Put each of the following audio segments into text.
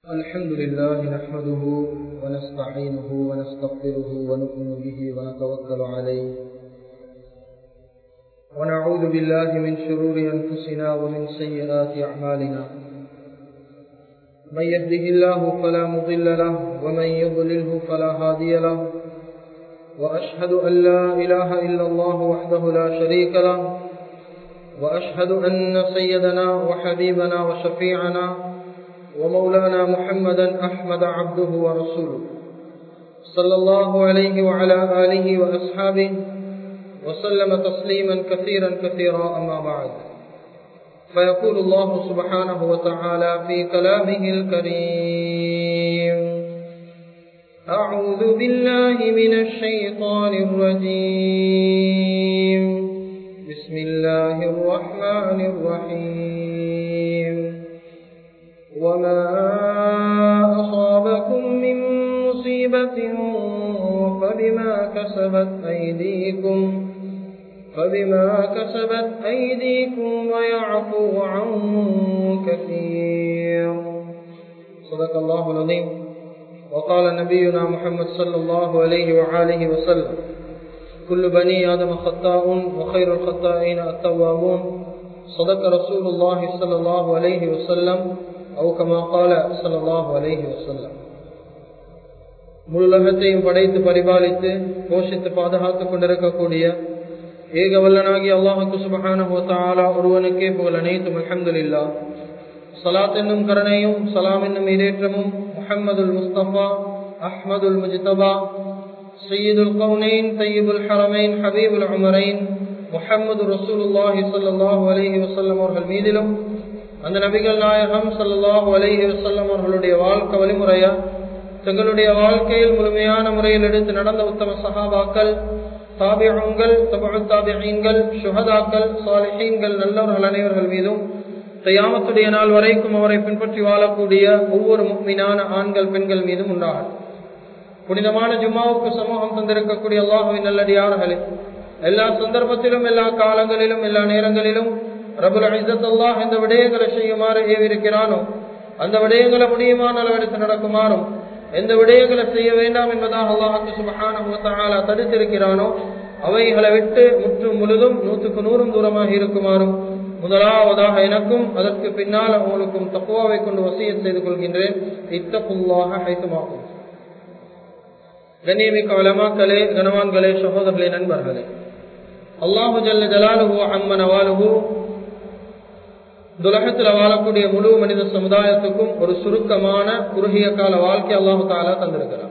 الحمد لله نحمده ونستعينه ونستغفره ونؤمن به ونتوكل عليه ونعوذ بالله من شرور أنفسنا ومن سيئات أعمالنا من يهده الله فلا مضل له ومن يضلله فلا هادي له وأشهد أن لا إله إلا الله وحده لا شريك له وأشهد أن سيدنا وحبيبنا وشفيعنا ومولانا محمدا أحمد عبده ورسوله صلى الله عليه وعلى آله وأصحابه وسلم تسليما كثيرا كثيرا أما بعد فيقول الله سبحانه وتعالى في كلامه الكريم أعوذ بالله من الشيطان الرجيم بسم الله الرحمن الرحيم وما أصابكم من مصيبة فبما كسبت أيديكم فبما كسبت أيديكم ويعفو عن كثير صدق الله العظيم وقال نبينا محمد صلى الله عليه وآله وسلم كل بني آدم خطاء وخير الخطائين التوابون صدق رسول الله صلى الله عليه وسلم أو كما قال صلى الله عليه وسلم முழுலகத்தையும் படைத்து பரிபாலித்து போஷித்து பாதுகாத்துக் கொண்டிருக்கக்கூடிய ஏக வல்லனாகி அல்லாஹுக்கு சுபகான ஹோத்தாலா ஒருவனுக்கே புகழ் அனைத்தும் அஹமதுல்லா சலாத் என்னும் கருணையும் சலாம் என்னும் இடேற்றமும் முஹம்மதுல் முஸ்தபா அஹ்மதுல் முஜ்தபா சையீதுல் கவுனைன் தையீபுல் ஹரமைன் ஹபீபுல் அமரைன் முஹம்மது ரசூலுல்லாஹி சல்லாஹூ அலஹி வசல்லம் அவர்கள் மீதிலும் அந்த நபிகள் நாயகம் சல்லாஹூ அலஹி வசல்லம் அவர்களுடைய வாழ்க்கை வழிமுறையா தங்களுடைய வாழ்க்கையில் முழுமையான முறையில் எடுத்து நடந்த உத்தம சகாபாக்கள் தாபியங்கள் தபு தாபியங்கள் சுகதாக்கள் சாலிஹீன்கள் நல்லவர்கள் அனைவர்கள் மீதும் தையாமத்துடைய நாள் வரைக்கும் அவரை பின்பற்றி வாழக்கூடிய ஒவ்வொரு முக்மீனான ஆண்கள் பெண்கள் மீதும் உண்டாகும் புனிதமான ஜும்மாவுக்கு சமூகம் தந்திருக்கக்கூடிய அல்லாஹுவின் நல்லடியார்களே எல்லா சந்தர்ப்பத்திலும் எல்லா காலங்களிலும் எல்லா நேரங்களிலும் ரபுல் அல்லாஹ் இந்த விடயங்களை செய்யுமாறு ஏவிருக்கிறானோ அந்த விடயங்களை முடியுமான அளவெடுத்து நடக்குமாறும் எந்த விடயங்களை செய்ய வேண்டாம் என்பதாக அல்லாஹு சுபஹான தடுத்திருக்கிறானோ அவைகளை விட்டு முற்றும் முழுதும் நூற்றுக்கு நூறும் தூரமாக இருக்குமாறும் முதலாவதாக எனக்கும் அதற்கு பின்னால் அவங்களுக்கும் தக்குவாவை கொண்டு வசியம் செய்து கொள்கின்றேன் இத்தப்புல்லாக ஹைத்துமாகும் கண்ணியமிக்க வளமாக்களே கனவான்களே சகோதரர்களே நண்பர்களே அல்லாஹு ஜல்ல ஜலாலுஹு அம்மன் அவாலுஹு துலகத்தில் வாழக்கூடிய முழு மனித சமுதாயத்துக்கும் ஒரு சுருக்கமான குறுகிய கால வாழ்க்கை அல்லாஹு தாலா தந்திருக்கிறார்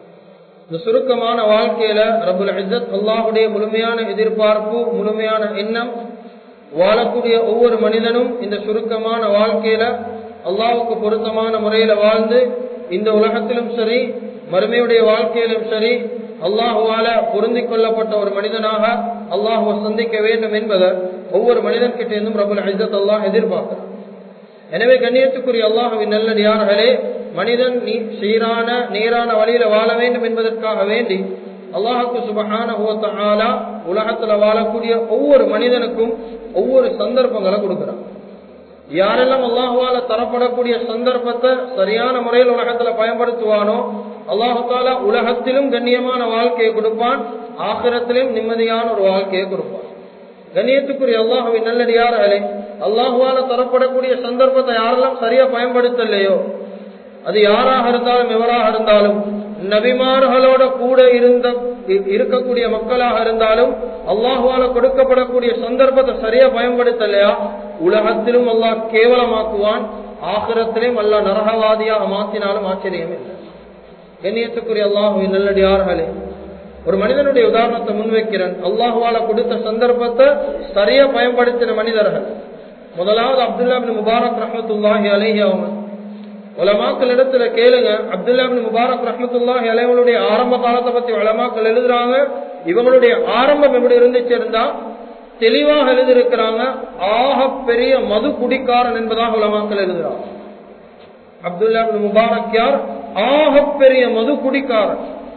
இந்த சுருக்கமான வாழ்க்கையில ரபுல் இசத் அல்லாஹுடைய முழுமையான எதிர்பார்ப்பு முழுமையான எண்ணம் வாழக்கூடிய ஒவ்வொரு மனிதனும் இந்த சுருக்கமான வாழ்க்கையில அல்லாவுக்கு பொருத்தமான முறையில வாழ்ந்து இந்த உலகத்திலும் சரி மறுமையுடைய வாழ்க்கையிலும் சரி அல்லாஹுவால பொருந்தி கொள்ளப்பட்ட ஒரு மனிதனாக அல்லாஹுவை சந்திக்க வேண்டும் என்பதை ஒவ்வொரு மனிதன் கிட்ட இருந்தும் ரபுல் ஐசத் அல்லாஹ் எதிர்பார்க்கிறான் எனவே கண்ணியத்துக்குரிய அல்லாஹுவின் நல்லடியார்களே மனிதன் நீ சீரான நேரான வழியில வாழ வேண்டும் என்பதற்காக வேண்டி அல்லாஹுக்கு சுபகான ஆலா உலகத்துல வாழக்கூடிய ஒவ்வொரு மனிதனுக்கும் ஒவ்வொரு சந்தர்ப்பங்களை கொடுக்கிறான் யாரெல்லாம் அல்லாஹுவால தரப்படக்கூடிய சந்தர்ப்பத்தை சரியான முறையில் உலகத்துல பயன்படுத்துவானோ அல்லாஹால உலகத்திலும் கண்ணியமான வாழ்க்கையை கொடுப்பான் ஆகிரத்திலும் நிம்மதியான ஒரு வாழ்க்கையை கொடுப்பான் கண்ணியத்துக்குரிய அல்லாஹுவின் நல்லடியார்களே அல்லாஹுவால தரப்படக்கூடிய சந்தர்ப்பத்தை யாரெல்லாம் சரியா பயன்படுத்தலையோ அது யாராக இருந்தாலும் எவராக இருந்தாலும் நபிமார்களோட கூட இருந்த இருக்கக்கூடிய மக்களாக இருந்தாலும் அல்லாஹுவால கொடுக்கப்படக்கூடிய சந்தர்ப்பத்தை சரியா பயன்படுத்தலையா உலகத்திலும் அல்லாஹ் கேவலமாக்குவான் ஆகிரத்திலும் அல்லா நரகவாதியாக மாற்றினாலும் ஆச்சரியம் இல்லை கண்ணியத்துக்குரிய அல்லாஹுவின் நல்லடியார்களே ஒரு மனிதனுடைய உதாரணத்தை முன்வைக்கிறேன் அல்லாஹுவால கொடுத்த சந்தர்ப்பத்தை சரியா பயன்படுத்தின மனிதர்கள் முதலாவது அப்துல்லா பின் முபாரக் ரஹமத்துல்லாஹி அலேஹி அவங்க உலமாக்கள் இடத்துல கேளுங்க அப்துல்லா பின் முபாரக் ரஹமத்துல்லாஹி அலைவங்களுடைய ஆரம்ப காலத்தை பத்தி உலமாக்கள் எழுதுறாங்க இவங்களுடைய ஆரம்பம் எப்படி இருந்துச்சு இருந்தா தெளிவாக எழுதியிருக்கிறாங்க ஆக பெரிய மது குடிக்காரன் என்பதாக உலமாக்கள் எழுதுறாங்க அப்துல்லா பின் முபாரக் யார் ஆக பெரிய மது குடிக்காரன்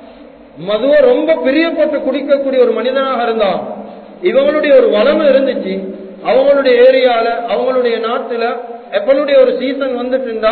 மதுவை ரொம்ப பிரியப்பட்டு குடிக்கக்கூடிய ஒரு மனிதனாக இருந்தான் இவங்களுடைய ஒரு வளமை இருந்துச்சு அவங்களுடைய ஏரியால அவங்களுடைய நாட்டுல எப்பளுடைய ஒரு சீசன் வந்துட்டு இருந்தா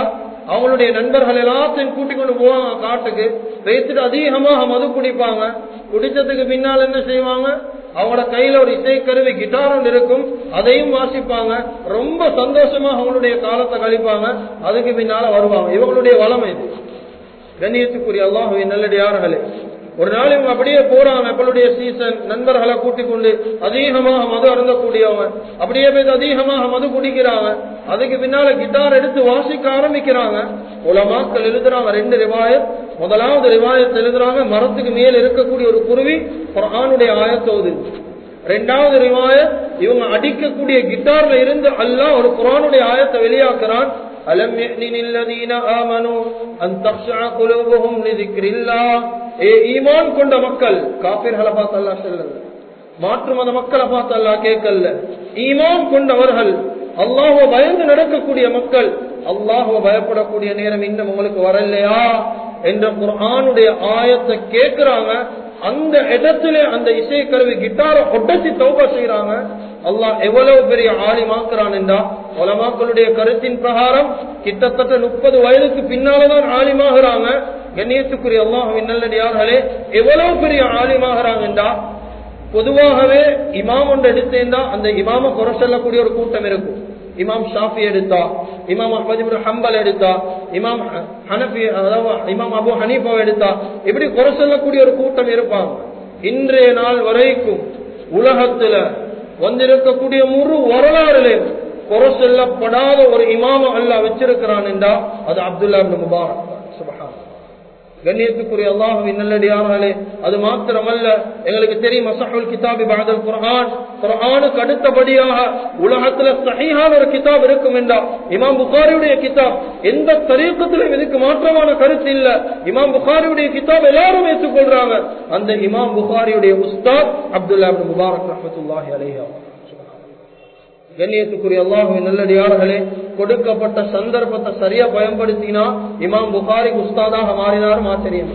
அவங்களுடைய நண்பர்கள் எல்லாத்தையும் கூட்டிக் கொண்டு போவாங்க காட்டுக்கு பேசிட்டு அதிகமாக மது குடிப்பாங்க குடிச்சதுக்கு பின்னால் என்ன செய்வாங்க அவங்களோட கையில ஒரு இசைக்கருவி கிட்டார் ஒன்று இருக்கும் அதையும் வாசிப்பாங்க ரொம்ப சந்தோஷமா அவங்களுடைய காலத்தை கழிப்பாங்க அதுக்கு பின்னால வருவாங்க இவங்களுடைய வளமை இது கண்ணியத்துக்குரிய அல்லாஹுவின் நல்லடியார்களே ஒரு நாள் இவங்க அப்படியே போறாங்க எப்பளுடைய சீசன் நண்பர்களை கூட்டிக் கொண்டு அதிகமாக மது அருந்தக்கூடியவங்க அப்படியே போய் அதிகமாக மது குடிக்கிறாங்க அதுக்கு பின்னால கிட்டார் எடுத்து வாசிக்க ஆரம்பிக்கிறாங்க உலமாக்கள் எழுதுறாங்க ரெண்டு ரிவாயத் முதலாவது ரிவாயத்தை எழுதுறாங்க மரத்துக்கு மேல் இருக்கக்கூடிய ஒரு குருவி குரானுடைய ஆயத்தோது ரெண்டாவது ரிவாயத் இவங்க அடிக்கக்கூடிய கிட்டார்ல இருந்து அல்லாஹ் ஒரு குரானுடைய ஆயத்தை வெளியாக்குறான் அலம் الذين آمنوا أن تخشع قلوبهم لذكر الله ஏ ஈமான் கொண்ட மக்கள் காபிர்களை பார்த்து அல்லாஹ் சொல்லல மாற்று மத மக்களை பார்த்து அல்லாஹ் கேட்கல ஈமான் கொண்டவர்கள் அல்லாஹுவ பயந்து நடக்கக்கூடிய மக்கள் அல்லாஹுவ பயப்படக்கூடிய நேரம் இன்னும் உங்களுக்கு வரலையா என்ற குர்ஆனுடைய ஆயத்தை கேட்கிறாங்க அந்த இடத்துல அந்த இசைக்கருவி கிட்டார ஒட்டச்சி தௌபா செய்யறாங்க அல்லாஹ் எவ்வளவு பெரிய ஆலிமாக்குறான் என்றா உலமாக்களுடைய கருத்தின் பிரகாரம் கிட்டத்தட்ட முப்பது வயதுக்கு பின்னாலதான் ஆலிமாகிறாங்க கண்ணியத்துக்குரிய அல்லாஹுவின் நல்லடியார்களே எவ்வளவு பெரிய ஆலிமாகிறாங்கன்றா பொதுவாகவே இமாம் ஒன்று எடுத்தேன்டா அந்த இமாம குறை சொல்லக்கூடிய ஒரு கூட்டம் இருக்கும் இமாம் ஷாஃபி எடுத்தா இமாம் அஹமது ஹம்பல் எடுத்தா இமாம் ஹனபி அதாவது இமாம் அபு ஹனீஃபா எடுத்தா இப்படி குறை சொல்லக்கூடிய ஒரு கூட்டம் இருப்பாங்க இன்றைய நாள் வரைக்கும் உலகத்துல வந்திருக்கக்கூடிய முழு வரலாறுல குறை சொல்லப்படாத ஒரு இமாம அல்லா வச்சிருக்கிறான் என்றா அது அப்துல்லா முபாரக் சுபஹான் கண்ணியத்துக்குரிய அல்லாஹுவின் நல்லடியார்களே அது மாத்திரமல்ல எங்களுக்கு தெரியும் அசஹுல் கிதாபி பாதல் குர்ஆன் குர்ஆனுக்கு அடுத்தபடியாக உலகத்துல சஹீஹான ஒரு கிதாப் இருக்கும் என்றா இமாம் புகாரியுடைய கிதாப் எந்த தரீக்கத்திலும் இதுக்கு மாற்றமான கருத்து இல்ல இமாம் புகாரியுடைய கிதாப் எல்லாரும் ஏற்றுக்கொள்றாங்க அந்த இமாம் புகாரியுடைய உஸ்தாத் அப்துல்லா முபாரக் ரஹமத்துல்லாஹி அலைஹா கண்ணியத்துக்குரிய அல்லாஹுவின் நல்லடியார்களே கொடுக்கப்பட்ட சந்தர்ப்பத்தை சரியா பயன்படுத்தினா இமாம் புகாரி உஸ்தாதாக மாறினாரும் ஆச்சரியம்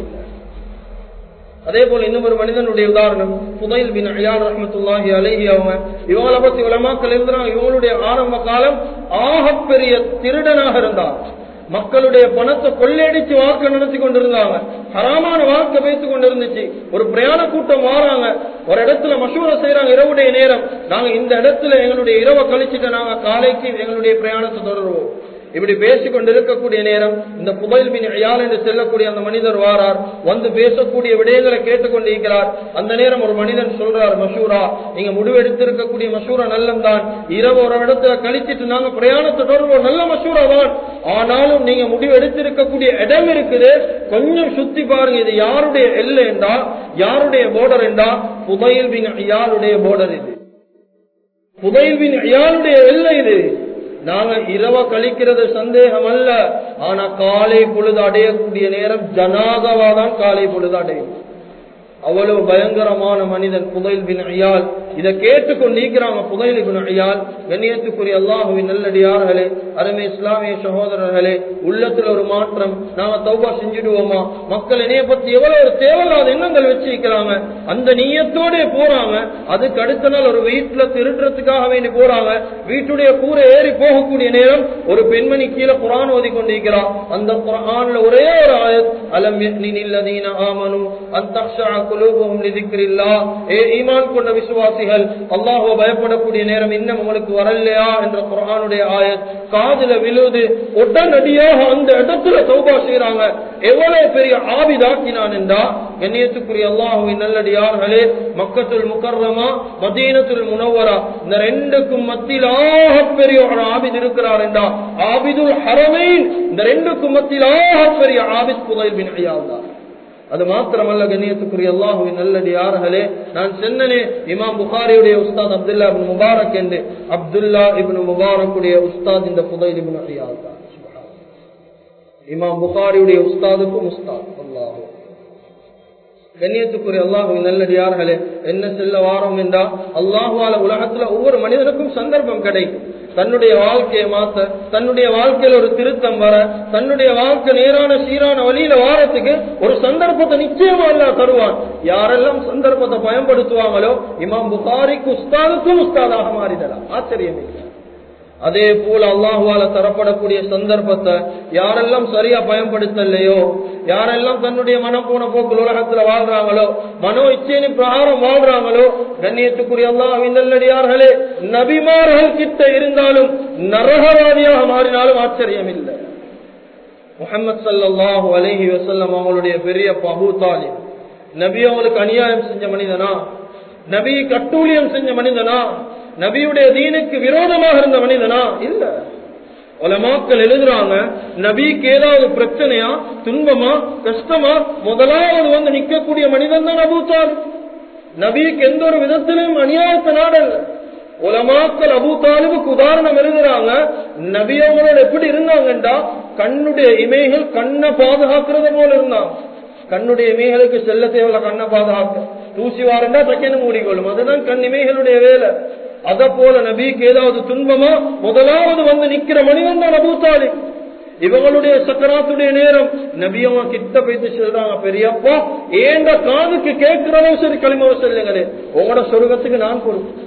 அதே போல இன்னும் ஒரு மனிதனுடைய உதாரணம் புதைல் பின் அயான் ரஹமத்துல்லாஹி அலைஹி அவங்க இவங்களை பத்தி உலமாக்கள் இருந்தாங்க இவங்களுடைய ஆரம்ப காலம் ஆகப்பெரிய திருடனாக இருந்தார் மக்களுடைய பணத்தை கொள்ளையடிச்சு வாழ்க்கை நடத்தி கொண்டிருந்தாங்க ஹராமான வாழ்க்கை வைத்துக் கொண்டிருந்துச்சு ஒரு பிரயாண கூட்டம் வாராங்க ஒரு இடத்துல மசூர செய்யறாங்க இரவுடைய நேரம் நாங்க இந்த இடத்துல எங்களுடைய இரவை கழிச்சுட்டு நாங்க காலைக்கு எங்களுடைய பிரயாணத்தை தொடருவோம் இப்படி பேசிக் கொண்டிருக்கக்கூடிய நேரம் இந்த புகையில் பின் ஐயால் என்று செல்லக்கூடிய அந்த மனிதர் வாரார் வந்து பேசக்கூடிய விடயங்களை கேட்டுக்கொண்டிருக்கிறார் அந்த நேரம் ஒரு மனிதன் சொல்றார் மசூரா நீங்க முடிவெடுத்திருக்கக்கூடிய மசூரா நல்லம்தான் இரவு ஒரு இடத்துல கழிச்சிட்டு நாங்க பிரயாணத்தை தொடர்வோம் நல்ல மசூரா தான் ஆனாலும் நீங்க முடிவெடுத்திருக்கக்கூடிய இடம் இருக்குது கொஞ்சம் சுத்தி பாருங்க இது யாருடைய எல்லை என்றா யாருடைய போர்டர் என்றா புதையில் பின் ஐயாளுடைய போர்டர் இது புதையில் பின் ஐயாளுடைய எல்லை இது நாங்க இரவ கழிக்கிறது சந்தேகம் அல்ல ஆனா காலை பொழுது அடையக்கூடிய நேரம் ஜனாதவா தான் காலை பொழுது அடையும் அவ்வளவு பயங்கரமான மனிதன் புதைல் பின் ஐயால் இதை கேட்டுக்கொண்டிருக்கிறாங்க புதைல் பின் ஐயால் கண்ணியத்துக்குரிய அல்லாஹுவின் நல்லடியார்களே அருமை இஸ்லாமிய சகோதரர்களே உள்ளத்துல ஒரு மாற்றம் நாம தௌபா செஞ்சுடுவோமா மக்கள் இணைய பத்தி எவ்வளவு ஒரு தேவையில்லாத எண்ணங்கள் வச்சிருக்கிறாங்க அந்த நீயத்தோட போறாங்க அதுக்கு அடுத்த நாள் ஒரு வீட்டுல திருடுறதுக்காக வேண்டி போறாங்க வீட்டுடைய கூரை ஏறி போகக்கூடிய நேரம் ஒரு பெண்மணி கீழே குரான் ஓதி கொண்டிருக்கிறார் அந்த குரான்ல ஒரே ஒரு ஆயத் அலம் நில்லதீன ஆமனு அந்த குலூபும் லிதிக்கிறில்லா ஏ ஈமான் கொண்ட விசுவாசிகள் அல்லாஹுவ பயப்படக்கூடிய நேரம் இன்னும் உங்களுக்கு வரலையா என்ற குரானுடைய ஆயத் காதுல விழுது உடனடியாக அந்த இடத்துல சௌபா செய்யறாங்க எவ்வளவு பெரிய ஆபிதாக்கினான் என்றா கண்ணியத்துக்குரிய அல்லாஹுவின் நல்லடியார்களே மக்கத்துல் முக்கர்ரமா மதீனத்துல் முனவரா இந்த ரெண்டுக்கும் மத்தியில் ஆக பெரிய ஒரு ஆபித் இருக்கிறார் என்றா ஆபிதுல் ஹரமைன் இந்த ரெண்டுக்கும் மத்தியில் ஆக பெரிய ஆபித் புதைல் பின் ஐயாவுதான் அது மாத்திரமல்ல கண்ணியத்துக்குரிய அல்லாஹுவின் நல்லடி யார்களே நான் சென்னனே இமாம் புகாரியுடைய உஸ்தாத் அப்துல்லா இபின் முபாரக் என்று அப்துல்லா இபின் முபாரக்குடைய உஸ்தாத் இந்த புதைல் இபின் ஐயாவுதான் இமாம் புகாரியுடைய உஸ்தாதுக்கும் உஸ்தாத் அல்லாஹு கண்ணியத்துக்குரிய அல்லாஹுவின் நல்லடியார்களே என்ன செல்ல வாரம் என்றா அல்லாஹுவால உலகத்துல ஒவ்வொரு மனிதனுக்கும் சந்தர்ப்பம் கிடைக்கும் தன்னுடைய வாழ்க்கையை மாத்த தன்னுடைய வாழ்க்கையில ஒரு திருத்தம் வர தன்னுடைய வாழ்க்கை நேரான சீரான வழியில வாரத்துக்கு ஒரு சந்தர்ப்பத்தை நிச்சயமா அல்ல தருவான் யாரெல்லாம் சந்தர்ப்பத்தை பயன்படுத்துவாங்களோ இமாம் புகாரிக்கு உஸ்தாதுக்கும் உஸ்தாதாக மாறிடலாம் ஆச்சரியம் இல்லை அதே போல அல்லாஹுவால தரப்படக்கூடிய சந்தர்ப்பத்தை யாரெல்லாம் சரியா பயன்படுத்தலையோ யாரெல்லாம் தன்னுடைய மனம் போன போக்கில் உலகத்துல வாழ்றாங்களோ மனோ இச்சையின் பிரகாரம் வாழ்றாங்களோ கண்ணியத்துக்குரிய அல்லாஹ் நல்லடியார்களே நபிமார்கள் கிட்ட இருந்தாலும் நரகவாதியாக மாறினாலும் ஆச்சரியம் இல்லை முகமது சல்லாஹூ அலஹி வசல்லம் அவங்களுடைய பெரிய பபு தாலி நபி அவங்களுக்கு அநியாயம் செஞ்ச மனிதனா நபி கட்டூழியம் செஞ்ச மனிதனா நபியுடைய தீனுக்கு விரோதமாக இருந்த மனிதனா இல்ல உலமாக்கள் எழுதுறாங்க நபிக்கு ஏதாவது பிரச்சனையா துன்பமா கஷ்டமா முதலாவது வந்து நிக்கக்கூடிய மனிதன் தான் அபூத்தால் நபிக்கு எந்த ஒரு விதத்திலும் அநியாயத்த நாடல் உலமாக்கள் அபு தாலிபுக்கு உதாரணம் எழுதுறாங்க நபி அவங்களோட எப்படி இருந்தாங்கன்றா கண்ணுடைய இமைகள் கண்ணை பாதுகாக்கிறது போல இருந்தாங்க கண்ணுடைய இமைகளுக்கு செல்ல தேவையில்ல கண்ணை பாதுகாக்க தூசி வாரண்டா தக்கன்னு மூடிக்கொள்ளும் அதுதான் கண் இமைகளுடைய வேலை அத போல நபிக்கு ஏதாவது துன்பமா முதலாவது வந்து நிக்கிற மனிதன் தான் அபூத்தாலி இவங்களுடைய சக்கராத்துடைய நேரம் நபியவங்க கிட்ட போயிட்டு சொல்றாங்க பெரியப்பா ஏண்ட காதுக்கு கேட்கிறவங்க சரி களிமவ சொல்லுங்களே உங்களோட சொருகத்துக்கு நான் பொறுப்பு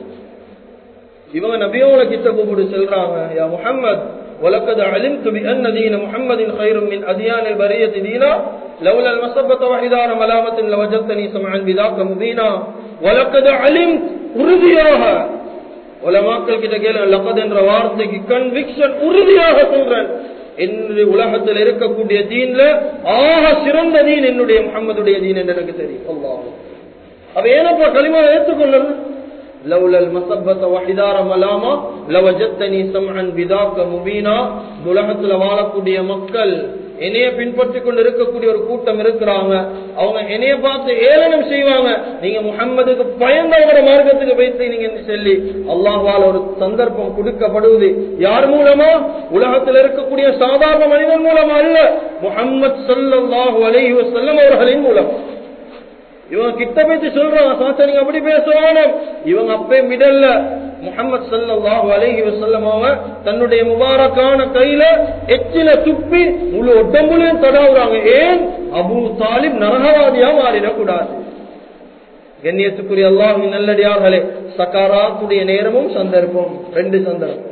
இவங்க நபியவங்களை கிட்ட கூப்பிட்டு சொல்றாங்க யா முஹம்மத் ولقد علمت بأن دين محمد خير من أديان البرية دينا لولا المصبة وحدار ملامة لوجدتني سمعا بذاك مبينا ولقد علمت உறுதியாக உலமாக்கள் கிட்ட கேளு லக்கத் என்ற வார்த்தைக்கு கன்விக்ஷன் உறுதியாக சொல்றேன் என்று உலகத்தில் இருக்கக்கூடிய தீன்ல ஆக சிறந்த தீன் என்னுடைய முகம்மதுடைய தீன் என்று எனக்கு தெரியும் அல்லாஹ் அவ ஏனப்பா களிமா ஏற்றுக்கொள்ளணும் لولا المثبت وحدار ملاما لوجدتني سمعا بذاك مبينا உலகத்துல வாழக்கூடிய மக்கள் என்னைய பின்பற்றி கொண்டு இருக்கக்கூடிய ஒரு கூட்டம் இருக்கிறாங்க அவங்க என்னைய பார்த்து ஏளனம் செய்வாங்க நீங்க முகம்மதுக்கு பயந்தவர மார்க்கத்துக்கு வைத்து நீங்க சொல்லி அல்லாஹால ஒரு சந்தர்ப்பம் கொடுக்கப்படுவது யார் மூலமா உலகத்தில் இருக்கக்கூடிய சாதாரண மனிதன் மூலமா அல்ல முகம்மது சல்லாஹூ அலைஹி வசல்லம் அவர்களின் மூலம் இவங்க கிட்ட பேச்சு சொல்றாங்க சாச்சா நீங்க அப்படி பேசுவாங்க இவங்க அப்பே மிடல்ல முகமது சல்லாஹு அலஹி வசல்லம் அவங்க தன்னுடைய முபாரக்கான கையில எச்சில துப்பி முழு உடம்புலையும் தடாவுறாங்க ஏன் அபு தாலிப் நரகவாதியா மாறிடக்கூடாது கண்ணியத்துக்குரிய அல்லாஹு நல்லடியார்களே சகாராத்துடைய நேரமும் சந்தர்ப்பம் ரெண்டு சந்தர்ப்பம்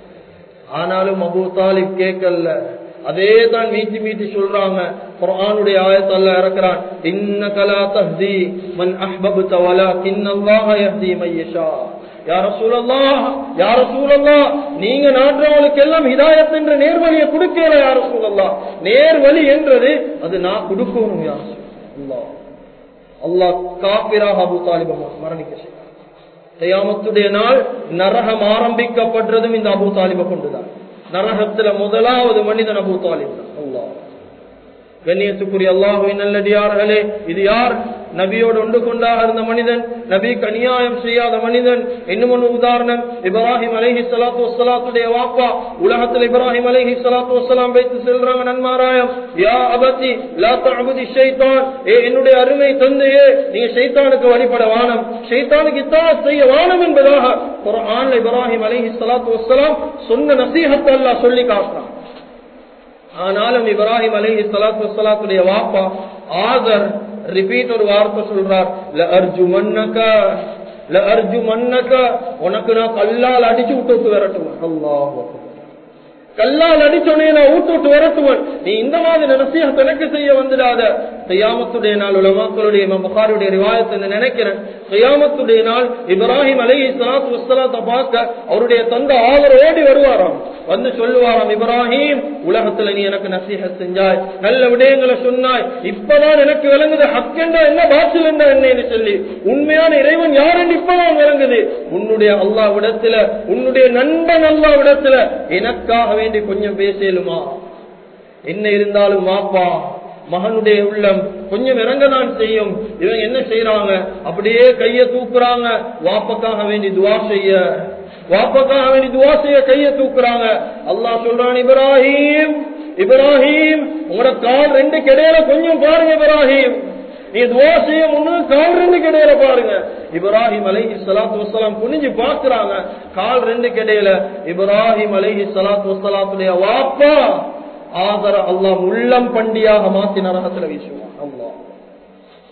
ஆனாலும் அபு தாலிப் கேட்கல அதே தான் மீட்டி மீட்டி சொல்றாங்க குர்ஆனுடைய ஆயத்தை அல்லாஹ் இறக்குறான் இன்னக லா தஹ்தி மன் அஹ்பப்த வலாகின் அல்லாஹ் யஹ்தி மன் யஷா யா ரசூலல்லாஹ் யா ரசூலல்லாஹ் நீங்க நாடுறவங்களுக்கு எல்லாம் ஹிதாயத் என்ற நேர்வழியை கொடுக்கல யா ரசூலல்லாஹ் நேர்வழி என்றது அது நான் கொடுக்கணும் யா அல்லாஹ் அல்லாஹ் காபிராக அபு தாலிப மரணிக்க செய்தார் தயாமத்துடைய நாள் நரகம் ஆரம்பிக்கப்படுறதும் இந்த அபு தாலிப கொண்டுதான் நரகத்துல முதலாவது மனிதன் அபு தாலிப் அல்லாஹ் கண்ணியத்துக்குரிய அல்லாஹுவின் நல்லடியார்களே இது யார் நபியோடு ஒன்று கொண்டாக இருந்த மனிதன் நபிக்கு அநியாயம் செய்யாத மனிதன் இன்னும் ஒன்று உதாரணம் இப்ராஹிம் அலைஹி சலாத்து வசலாத்துடைய வாப்பா உலகத்தில் இப்ராஹிம் அலைஹி சலாத்து வசலாம் வைத்து செல்றாங்க நன்மாராயம் யா அபத்தி லா தஅபுதி ஷைத்தான் ஏ என்னுடைய அருமை தந்தையே நீங்க ஷைத்தானுக்கு வழிபட வானம் ஷைத்தானுக்கு இத்தான் செய்ய வானம் என்பதாக குர்ஆன்ல இப்ராஹிம் அலைஹி சலாத்து வசலாம் சொன்ன நசீஹத்தை அல்லாஹ் சொல்லி காட்டுறான் ஆனாலும் இப்ராஹிம் அலைஹி சலாத்து வசலாத்துடைய வாப்பா ஆதர் ரிப்பீட் ஒரு வார்த்தை சொல்றார் ல அர்ஜு மன்னக ல அர்ஜு மன்னக உனக்கு நான் கல்லால் அடிச்சு விட்டு விரட்டுவேன் அல்லாஹ் கல்லால் அடிச்சோடனே நான் ஊட்டு விட்டு விரட்டுவேன் நீ இந்த மாதிரி நசியாக எனக்கு செய்ய வந்துடாத கையாமத்துடைய நாள் உலமாக்களுடைய புகாருடைய ரிவாயத்தை நினைக்கிறேன் கையாமத்துடைய நாள் இப்ராஹிம் அலை சலாத்து வசலாத்தை பார்க்க அவருடைய தந்தை ஆதர் ஓடி வருவாராம் வந்து சொல்லுவாராம் இப்ராஹிம் உலகத்துல நீ எனக்கு நசீக செஞ்சாய் நல்ல விடயங்களை சொன்னாய் இப்பதான் எனக்கு விளங்குது ஹக்கெண்டா என்ன பாசில் என்ன என்னன்னு சொல்லி உண்மையான இறைவன் யார் என்று இப்பதான் விளங்குது உன்னுடைய அல்லா விடத்துல உன்னுடைய நண்பன் அல்லா விடத்துல எனக்காக வேண்டி கொஞ்சம் பேசலுமா என்ன இருந்தாலும் வாப்பா மகனுடைய உள்ளம் கொஞ்சம் இறங்கதான் செய்யும் இவங்க என்ன செய்யறாங்க அப்படியே கைய தூக்குறாங்க வாப்பக்காக வேண்டி துவா செய்ய வாப்பக்காக வேண்டி துவா செய்ய கைய தூக்குறாங்க அல்லாஹ் சொல்றான் இப்ராஹிம் இப்ராஹிம் உங்களோட கால் ரெண்டு கிடையில கொஞ்சம் பாருங்க இப்ராஹிம் நீ துவா செய்ய முன்னு கால் ரெண்டு கிடையில பாருங்க இப்ராஹிம் அலைஹி சலாத்து வசலாம் குனிஞ்சு பாக்குறாங்க கால் ரெண்டு கிடையில இப்ராஹிம் அலைஹி சலாத்து வசலாத்துடைய வாப்பா ஆதர அல்லாஹ் உள்ளம் பண்டியாக மாத்தி நரகத்துல வீசுவான் அல்லாஹ்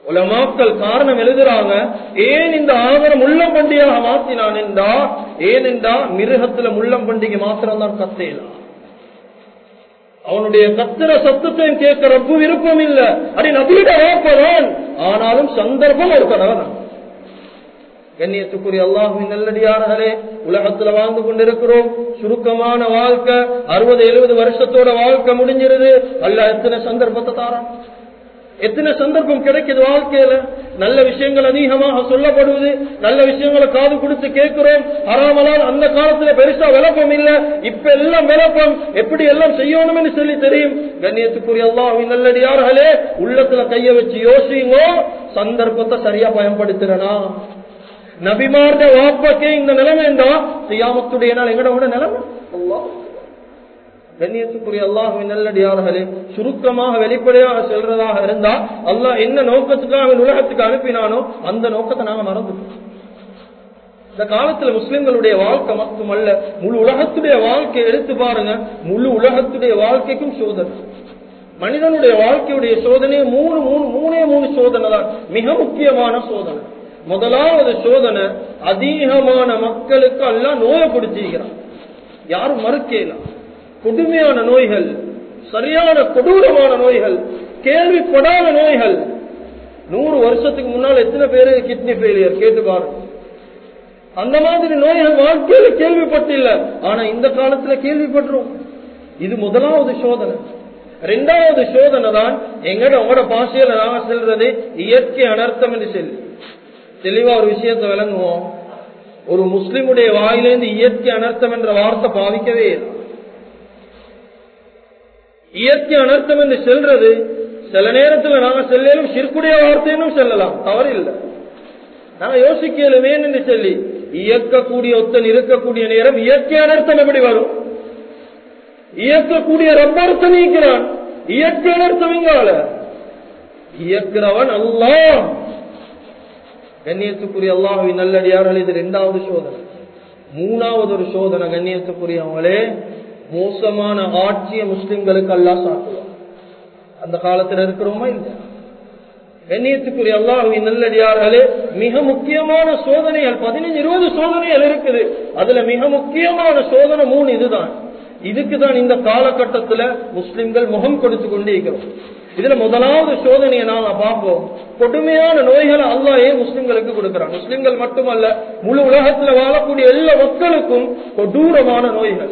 உலமாக்கள் காரணம் எழுதுறாங்க ஏன் இந்த ஆதாரம் முள்ளம் பண்டிகையாக மாத்தினான் என்றா ஏன் என்றா மிருகத்துல முள்ளம் பண்டிகை மாத்திரம் தான் கத்தையலாம் அவனுடைய கத்திர சத்தத்தையும் கேட்க ரப்பு விருப்பம் இல்ல அடி நபியிட வாப்பதான் ஆனாலும் சந்தர்ப்பம் ஒரு தடவை தான் கண்ணியத்துக்குரிய அல்லாஹுவின் நல்லடியார்களே உலகத்துல வாழ்ந்து கொண்டிருக்கிறோம் சுருக்கமான வாழ்க்கை அறுபது எழுபது வருஷத்தோட வாழ்க்கை முடிஞ்சிருது அல்ல எத்தனை சந்தர்ப்பத்தை தாரான் எத்தனை சந்தர்ப்பம் கிடைக்குது வாழ்க்கையில நல்ல விஷயங்கள் அதிகமாக சொல்லப்படுவது நல்ல விஷயங்களை காது கொடுத்து கேட்கிறோம் அறாமலால் அந்த காலத்துல பெருசா விளப்பம் இல்ல இப்ப எல்லாம் விளப்பம் எப்படி எல்லாம் செய்யணும்னு சொல்லி தெரியும் கண்ணியத்துக்குரிய அல்லாஹ் நல்லடியார்களே உள்ளத்துல கைய வச்சு யோசிங்கோ சந்தர்ப்பத்தை சரியா பயன்படுத்துறனா நபிமார்ட வாப்பக்கே இந்த நிலைமைண்டா செய்யாமத்துடைய நாள் எங்கட கூட நிலைமை அல்லாஹ் கண்ணியத்துக்குரிய அல்லாஹுவின் நல்லடியார்களே சுருக்கமாக வெளிப்படையாக செல்றதாக இருந்தா அல்லாஹ் என்ன நோக்கத்துக்காக அவன் உலகத்துக்கு அனுப்பினானோ அந்த நோக்கத்தை நாங்க மறந்துட்டோம் இந்த காலத்துல முஸ்லிம்களுடைய வாழ்க்கை மட்டுமல்ல முழு உலகத்துடைய வாழ்க்கை எடுத்து பாருங்க முழு உலகத்துடைய வாழ்க்கைக்கும் சோதனை மனிதனுடைய வாழ்க்கையுடைய சோதனை மூணு மூணு மூணே மூணு சோதனை தான் மிக முக்கியமான சோதனை முதலாவது சோதனை அதிகமான மக்களுக்கு எல்லாம் நோயப்படுத்திக்கிறான் யாரும் மறுக்கலாம் கொடுமையான நோய்கள் சரியான கொடூரமான நோய்கள் கேள்விப்படாத நோய்கள் நூறு வருஷத்துக்கு முன்னால் எத்தனை பேரு கிட்னி ஃபெயிலியர் கேட்டு பாருங்க அந்த மாதிரி நோய்கள் வாழ்க்கையில கேள்விப்பட்டில்ல ஆனா இந்த காலத்துல கேள்விப்படுறோம் இது முதலாவது சோதனை ரெண்டாவது சோதனை தான் எங்கட உங்களோட பாஷையில நாங்க செல்றது இயற்கை அனர்த்தம் என்று சொல்லி தெளிவா ஒரு விஷயத்தை விளங்குவோம் ஒரு முஸ்லிமுடைய வாயிலிருந்து இயற்கை அனர்த்தம் என்ற வார்த்தை பாவிக்கவே இல்லை இயற்கை அனர்த்தம் என்று செல்றது சில நேரத்தில் நாங்க செல்லும் சிற்குடைய வார்த்தையினும் செல்லலாம் தவறு இல்லை நாங்க யோசிக்கலுமே என்று சொல்லி இயக்கக்கூடிய ஒத்தன் இருக்கக்கூடிய நேரம் இயற்கை அனர்த்தம் எப்படி வரும் இயக்கக்கூடிய ரப்பர்த்தம் நீக்கிறான் இயற்கை அனர்த்தம் இங்கால இயக்கிறவன் அல்லா கண்ணியத்துக்குரிய அல்லாஹுவின் நல்லடியார்கள் இது இரண்டாவது சோதனை மூணாவது ஒரு சோதனை கண்ணியத்துக்குரியவங்களே மோசமான ஆட்சிய முஸ்லிம்களுக்கு அல்லா சாட்டுவான் அந்த காலத்துல இருக்கிறோமா இல்லையா கண்ணியத்துக்குரிய அல்லாஹுவின் நல்லடியார்களே மிக முக்கியமான சோதனைகள் பதினஞ்சு இருபது சோதனைகள் இருக்குது அதுல மிக முக்கியமான சோதனை மூணு இதுதான் இதுக்கு தான் இந்த காலகட்டத்துல முஸ்லிம்கள் முகம் கொடுத்து கொண்டே இருக்கிறோம் இதுல முதலாவது சோதனையை நாங்க பார்ப்போம் கொடுமையான நோய்களை அல்லாஹே முஸ்லிம்களுக்கு கொடுக்கிறான் முஸ்லிம்கள் மட்டுமல்ல முழு உலகத்துல வாழக்கூடிய எல்லா மக்களுக்கும் கொடூரமான நோய்கள்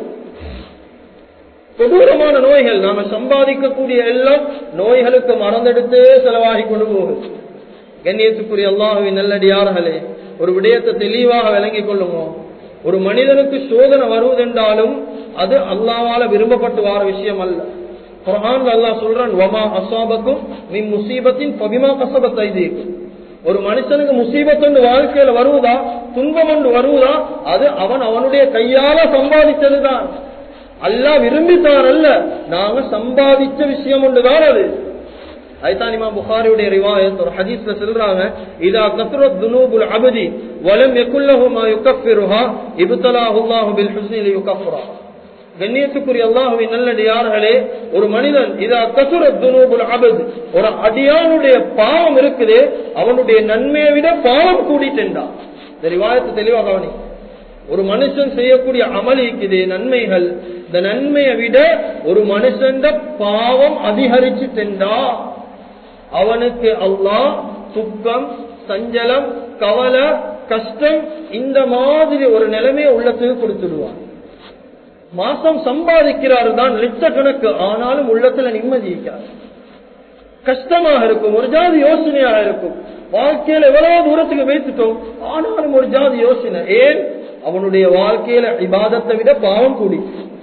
கொடூரமான நோய்கள் நாம சம்பாதிக்கக்கூடிய எல்லாம் நோய்களுக்கு மறந்தெடுத்தே செலவாகி கொண்டு போகுது கண்ணியத்துக்குரிய அல்லாஹுவின் நல்லடியார்களே ஒரு விடயத்தை தெளிவாக விளங்கிக் கொள்ளுமோ ஒரு மனிதனுக்கு சோதனை வருவதென்றாலும் அது அல்லாவால விரும்பப்பட்டு வார விஷயம் அல்ல குரான் அல்லாஹ் சொல்றான் வமா அசாபக்கும் நீ முசீபத்தின் பபிமா கசபத் ஐதீக்கும் ஒரு மனுஷனுக்கு முசீபத் ஒன்று வாழ்க்கையில வருவதா துன்பம் ஒன்று வருவதா அது அவன் அவனுடைய கையால சம்பாதிச்சதுதான் அல்லாஹ் விரும்பித்தான் அல்ல நாங்க சம்பாதிச்ச விஷயம் ஒன்றுதான் அது ஐதானிமா புகாரியுடைய ரிவாயத் ஒரு ஹதீஸ்ல சொல்றாங்க இதா கத்ரத் துனூபுல் அபதி வலம் யகுல்லஹு மா யுகஃபிருஹா இப்தலாஹு அல்லாஹு பில் ஹுஸ்னி லியுகஃபிரா கண்ணியத்துக்குரிய அல்லாஹுவின் நல்லடியார்களே ஒரு மனிதன் இதா கசுரத் துனூபுல் அபத் ஒரு அடியானுடைய பாவம் இருக்குது அவனுடைய நன்மையை விட பாவம் கூடிட்டா இந்த ரிவாயத்தை தெளிவாக கவனி ஒரு மனுஷன் செய்யக்கூடிய அமல் இருக்குது நன்மைகள் இந்த நன்மையை விட ஒரு மனுஷன் பாவம் அதிகரிச்சு தெண்டா அவனுக்கு அல்லாஹ் துக்கம் சஞ்சலம் கவலை கஷ்டம் இந்த மாதிரி ஒரு நிலைமையை உள்ளத்துக்கு கொடுத்துடுவான் மாசம் சம்பாதிக்கிறாரு தான் லட்சக்கணக்கு ஆனாலும் உள்ளத்துல நிம்மதி இருக்காது கஷ்டமாக இருக்கும் ஒரு ஜாதி யோசனையாக இருக்கும் வாழ்க்கையில எவ்வளவு தூரத்துக்கு வைத்துட்டோம் ஆனாலும் ஒரு ஜாதி யோசனை ஏன் அவனுடைய வாழ்க்கையில இபாதத்தை விட பாவம் கூடி